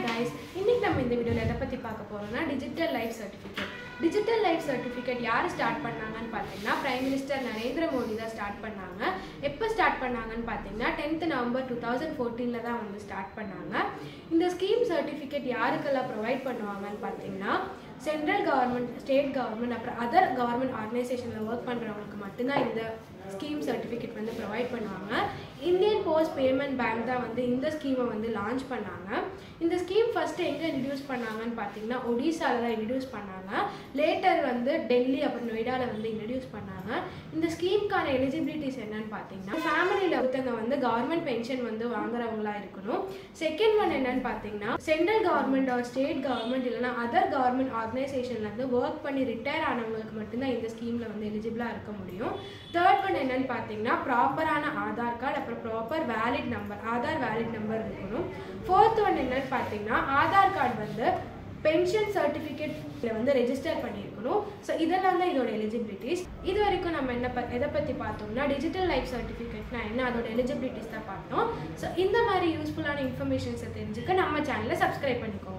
guys இன்னைக்கு நம்ம இந்த வீடியோவில் எதை பற்றி பார்க்க போகிறோம்னா digital life certificate digital life certificate யார் ஸ்டார்ட் பண்ணாங்கன்னு பார்த்தீங்கன்னா பிரைம் மினிஸ்டர் நரேந்திர மோடி தான் ஸ்டார்ட் பண்ணாங்க எப்போ ஸ்டார்ட் பண்ணாங்கன்னு பார்த்தீங்கன்னா டென்த் நவம்பர் டூ தௌசண்ட் ஃபோர்டீனில் தான் வந்து ஸ்டார்ட் பண்ணாங்க இந்த ஸ்கீம் சர்டிஃபிகேட் யாருக்கெல்லாம் ப்ரொவைட் பண்ணுவாங்கன்னு பார்த்தீங்கன்னா சென்ட்ரல் கவர்மெண்ட் ஸ்டேட் கவர்மெண்ட் அப்புறம் அதர் கவர்மெண்ட் ஆர்கனைசேஷனில் ஒர்க் பண்ணுறவங்களுக்கு மட்டும்தான் இந்த ஸ்கீம் சர்டிஃபிகேட் வந்து ப்ரொவைட் பண்ணுவாங்க இந்தியன் போஸ்ட் பேமெண்ட் பேங்க் தான் வந்து இந்த ஸ்கீமை வந்து லான்ச் பண்ணாங்க இந்த ஸ்கீம் ஃபஸ்ட்டு எங்கே இன்ட்ரடியூஸ் பண்ணாங்கன்னு பார்த்தீங்கன்னா ஒடிசாவில் தான் இன்ட்ரடியூஸ் பண்ணாங்க லேட்டர் வந்து டெல்லி அப்புறம் நொய்டாவில் வந்து இன்ட்ரடியூஸ் பண்ணாங்க இந்த ஸ்கீமுக்கான எலிஜிபிலிட்டிஸ் என்னன்னு பார்த்தீங்கன்னா ஃபேமிலியில் ஒருத்தங்க வந்து கவர்மெண்ட் பென்ஷன் வந்து வாங்குறவங்களா இருக்கணும் செகண்ட் ஒன் என்னன்னு பார்த்தீங்கன்னா central government or state government இல்லைனா அதர் கவர்மெண்ட் ஆர்கனைசேஷன்லேருந்து ஒர்க் பண்ணி ரிட்டையர் ஆனவங்களுக்கு மட்டும்தான் இந்த ஸ்கீமில் வந்து எலிஜிபிளாக இருக்க முடியும் தேர்ட் ஒன் என்னன்னு பார்த்தீங்கன்னா ப்ராப்பரான ஆதார் கார்டு அப்புறம் proper valid number Aadhaar valid number இருக்கணும் ஃபோர்த் ஒன் என்னன்னு பார்த்தீங்கன்னா ஆதார் கார்டு வந்து பென்ஷன் சர்டிஃபிகேட்ல வந்து ரெஜிஸ்டர் பண்ணியிருக்கணும் ஸோ இதெல்லாம் தான் இதோட எலிஜிபிலிட்டிஸ் இது வரைக்கும் நம்ம என்ன ப எதை பற்றி பார்த்தோம்னா டிஜிட்டல் லைஃப் சர்டிஃபிகேட்னா என்ன அதோட எலிஜிபிலிட்டிஸ் தான் பார்த்தோம் ஸோ இந்த மாதிரி யூஸ்ஃபுல்லான இன்ஃபர்மேஷன்ஸை தெரிஞ்சுக்க நம்ம சேனலை சப்ஸ்கிரைப் பண்ணிக்கோங்க